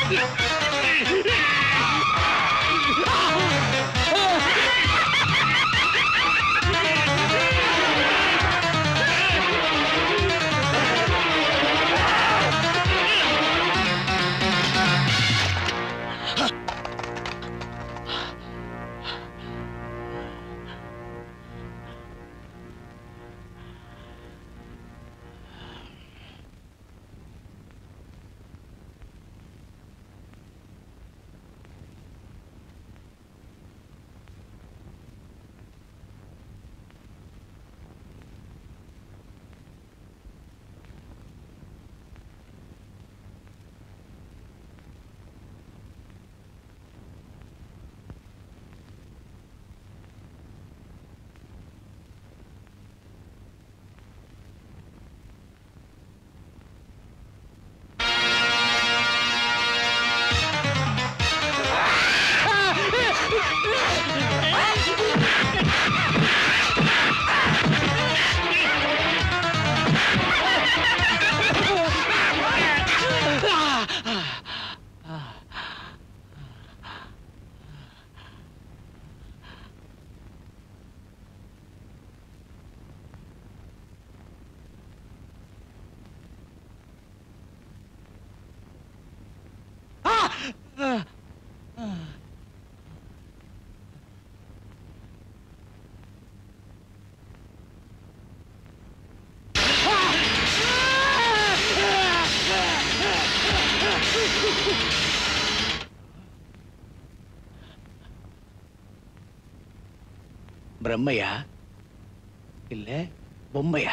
பிரம்மையா இல்ல பொம்மையா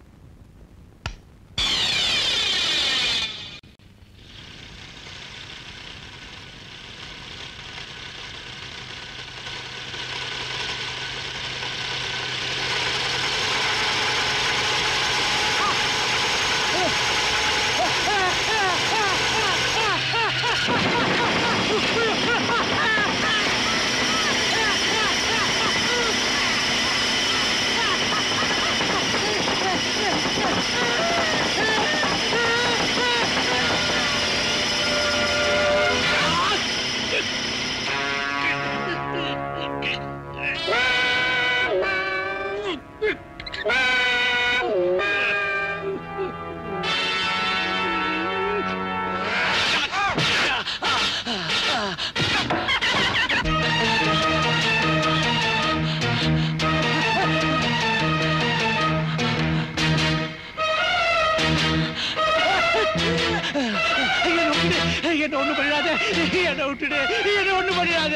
என்ன ஒண்ணு பண்ணிடாத என்ன விட்டுடு என்ன ஒண்ணு பண்ணிடாத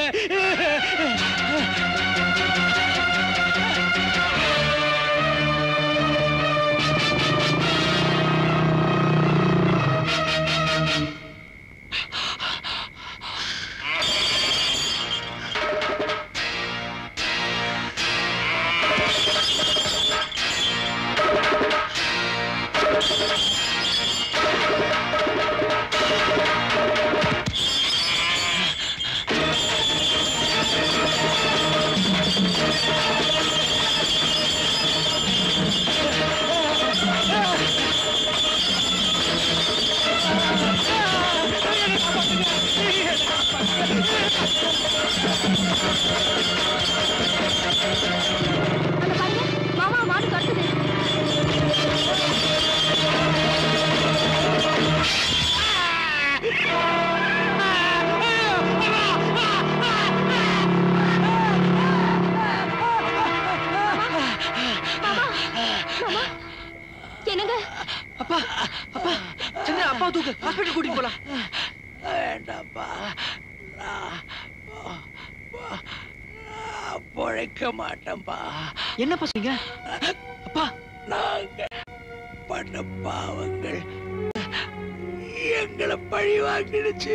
அங்க பாருங்க மாமா மாடு கட்டுது மாமா என்னங்க அப்பா அப்பா சந்திரா அப்பா தூக்கு ஹாஸ்பிட்டல் கூட்டிட்டு போலாம் வேண்டாப்பா நான் நான் பொழைக்க மாட்டேன்பா என்னப்பா சொன்னீங்க அப்பா நாங்க பண்ண பாவங்கள் எங்களை பழி வாங்கிடுச்சு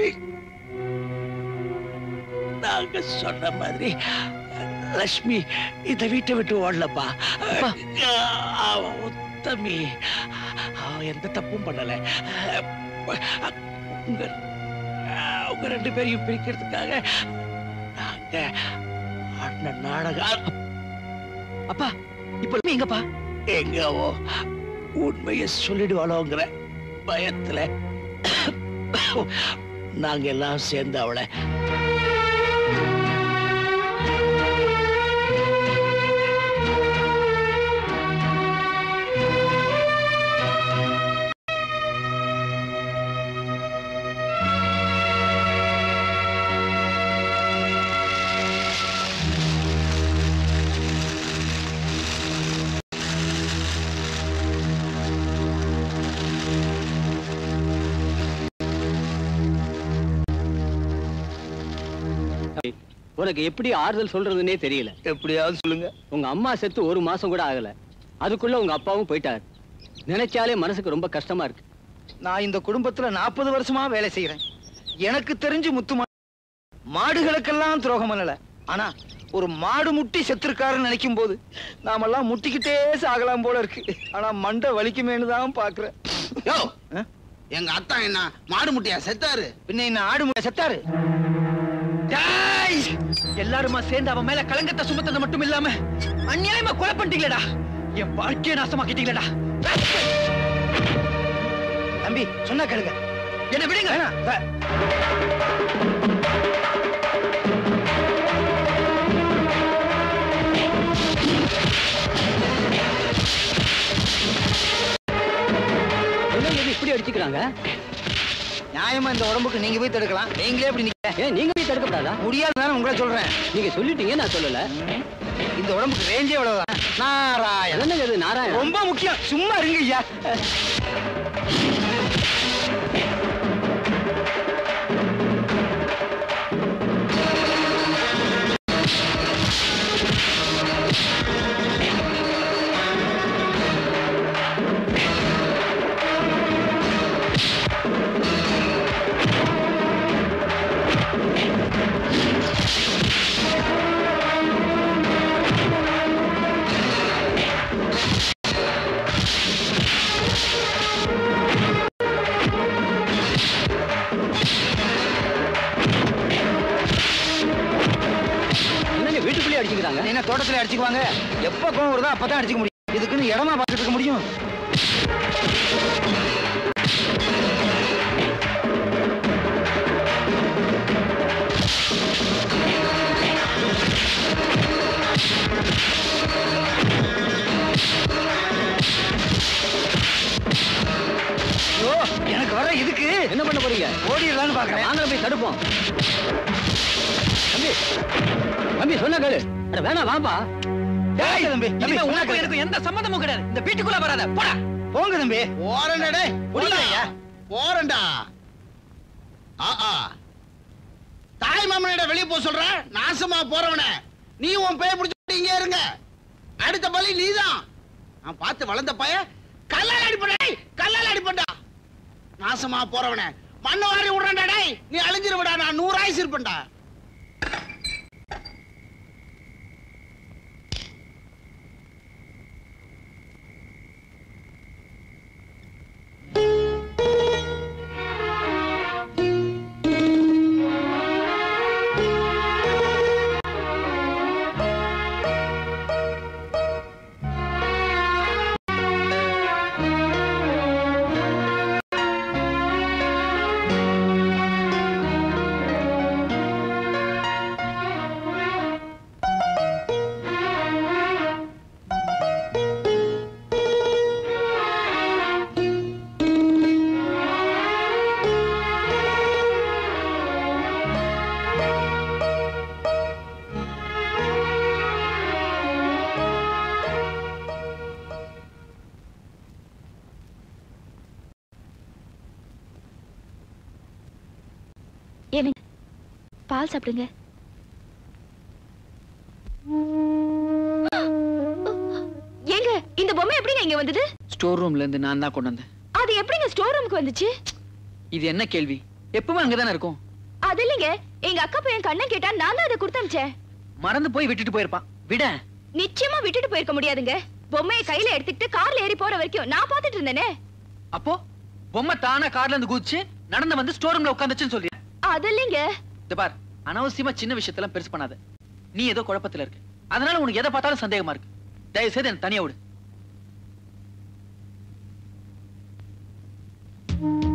நாங்க சொன்ன மாதிரி லட்சுமி இந்த வீட்டை விட்டு ஓடலப்பா அவன் உத்தமி அவன் எந்த தப்பும் பண்ணல உங்க உங்க ரெண்டு பேரையும் பிரிக்கிறதுக்காக நாங்க ஆடின நாடகம் அப்பா இப்ப எங்கப்பா எங்கவோ உண்மையை சொல்லிடுவாளோங்கிற பயத்துல நாங்க எல்லாம் சேர்ந்து அவளை உனக்கு எப்படி ஆறுதல் சொல்றதுன்னே தெரியல எப்படியாவது சொல்லுங்க உங்க அம்மா செத்து ஒரு மாசம் கூட ஆகல அதுக்குள்ள உங்க அப்பாவும் போயிட்டாரு நினைச்சாலே மனசுக்கு ரொம்ப கஷ்டமா இருக்கு நான் இந்த குடும்பத்துல நாற்பது வருஷமா வேலை செய்யறேன் எனக்கு தெரிஞ்சு முத்து மா- மாடுகளுக்கெல்லாம் துரோகம் பண்ணல ஆனா ஒரு மாடு முட்டி செத்துருக்காருன்னு நினைக்கும் போது நாமெல்லாம் முட்டிக்கிட்டே சாகலாம் போல இருக்கு ஆனா மண்டை வலிக்குமேன்னு தான் பாக்குறேன் யோ ஆ? எங்க அத்தா என்ன மாடு முட்டையா செத்தாரு பின்ன என்ன ஆடு முட்டை செத்தாரு டேய்! எல்லாருமா சேர்ந்து அவன் மேல கலங்கத்தை சுமத்தது மட்டும் இல்லாம அநியாயமா கொலை பண்ணிட்டீங்களடா என் வாழ்க்கையை நாசமாக்கிட்டீங்களடா தம்பி சொன்னா கேளுங்க என்ன விடுங்க வேணாம். என்ன இது இப்படி அடிச்சுக்கிறாங்க நியாயமா இந்த உடம்புக்கு நீங்க போய் தடுக்கலாம் நீங்களே இப்படி நிக்க ஏன் நீங்க போய் தடுக்கப்படாதா முடியாதுன்னு உங்களை சொல்றேன் நீங்க சொல்லிட்டீங்க நான் சொல்லல இந்த உடம்புக்கு ரேஞ்சே அவ்வளவுதான் நாராயணன் என்னங்க இது நாராயணன் ரொம்ப முக்கியம் சும்மா இருங்க ஐயா என்னங்க வீட்டுக்குள்ளேயே அடிச்சுக்கிறாங்க என்ன தோட்டத்துல அடிச்சுக்குவாங்க எப்ப கோவம் வருதோ அப்பதான் அடிச்சுக்க முடியும் இதுக்குன்னு இடமா பார்த்துட்டு இருக்க முடியும் ஐயோ, எனக்கு வர இதுக்கு என்ன பண்ண போறீங்க ஓடிடலான்னு பாக்குறேன் வாங்க போய் தடுப்போம் தம்பி தம்பி சொன்ன கேளு அட வேணாம் வாப்பா டேய், தம்பி தம்பி இனிமே சொன்னா உனக்கும் கேளு. எனக்கும் எந்த சம்மந்தமும் கிடையாது இந்த வீட்டுக்குள்ள வராத போடா போங்க தம்பி போறேன்டா டேய் புரியல ஐயா. போறேன்டா ஆ ஆ தாய் மாமனிட வெளிய போக சொல்ற நாசமா போறவனே நீ உன் பேய பிடிச்சிட்டு இங்கே இருங்க அடுத்த பலி நீதான் நான் பார்த்து வளர்ந்த பைய கல்லால் அடிப்படா டேய், கல்லால் அடிப்படா நாசமா போறவனே மண்ணை வாரி விடுறேன்டா டேய் நீ அழிஞ்சிருவடா நான் நூறு ஆயுசு இருப்பேன்டா ஏனுங்க பால் சாப்பிடுங்க ஏங்க இந்த பொம்மை எப்படிங்க இங்க வந்தது ஸ்டோர் ரூம்ல இருந்து நான் தான் கொண்டு வந்தேன் அது எப்படிங்க ஸ்டோர் ரூமுக்கு வந்துச்சு இது என்ன கேள்வி எப்பவுமே அங்கதானே இருக்கும் அது இல்லைங்க எங்க அக்கா பையன் கண்ணன் கேட்டா நான் தான் அதை கொடுத்து அனுப்பிச்சேன் மறந்து போய் விட்டுட்டு போயிருப்பான் விட நிச்சயமா விட்டுட்டு போயிருக்க முடியாதுங்க பொம்மையை கையில எடுத்துக்கிட்டு கார்ல ஏறி போற வரைக்கும் நான் பாத்துட்டு இருந்தேனே அப்போ பொம்மை தானா கார்ல இருந்து குதிச்சு நடந்து வந்து ஸ்டோர் ரூம்ல உட்காந்துச்சுன்னு சொல்றியா அது இல்லைங்க இந்த பார் அனாவசியமா சின்ன விஷயத்தெல்லாம் பெருசு பண்ணாத நீ ஏதோ குழப்பத்துல இருக்கு அதனால உனக்கு எதை பார்த்தாலும் சந்தேகமா இருக்கு தயவு செய்து என்ன தனியா விடு